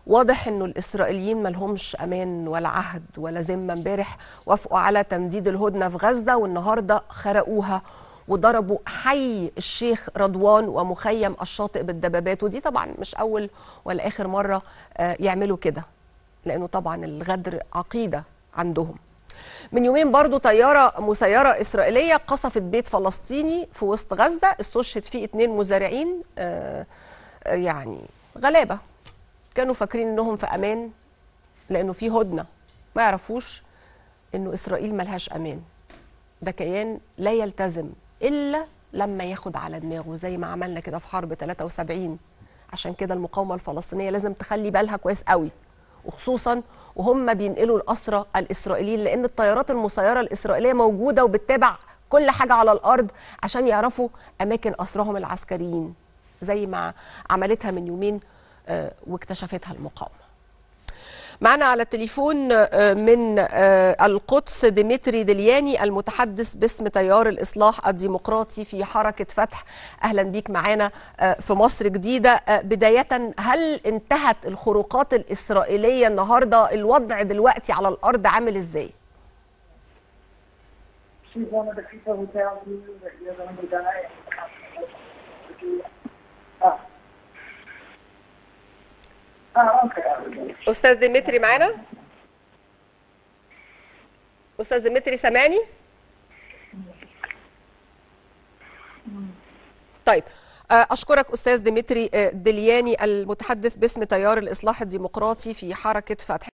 واضح انه الاسرائيليين ملهمش امان ولا عهد ولا ذمه امبارح وافقوا على تمديد الهدنه في غزه والنهارده خرقوها وضربوا حي الشيخ رضوان ومخيم الشاطئ بالدبابات ودي طبعا مش اول ولا اخر مره آه، يعملوا كده لانه طبعا الغدر عقيده عندهم من يومين برضو طيارة مسيرة إسرائيلية قصفت بيت فلسطيني في وسط غزة استشهد فيه اتنين مزارعين آه، آه، يعني غلابة كانوا فاكرين انهم في امان لانه في هدنه ما يعرفوش انه اسرائيل ملهاش امان ده كيان لا يلتزم الا لما ياخد على دماغه زي ما عملنا كده في حرب 73 عشان كده المقاومه الفلسطينيه لازم تخلي بالها كويس قوي وخصوصا وهم بينقلوا الاسرى الاسرائيليين لان الطيارات المسيره الاسرائيليه موجوده وبتتابع كل حاجه على الارض عشان يعرفوا اماكن اسراهم العسكريين زي ما عملتها من يومين آه، واكتشفتها المقاومه معنا على التليفون آه، من آه، القدس ديمتري دلياني المتحدث باسم تيار الإصلاح الديمقراطي في حركة فتح أهلا بيك معنا آه، في مصر جديدة آه، بداية هل انتهت الخروقات الإسرائيلية النهاردة الوضع دلوقتي على الأرض عامل إزاي؟ She's one of the people who tells you that you're going to die. Ah. Ah, okay. أستاذ ديمتري معانا؟ أستاذ ديمتري سامعني؟ طيب آه، أشكرك أستاذ ديمتري آه، دلياني المتحدث باسم تيار الإصلاح الديمقراطي في حركة فتح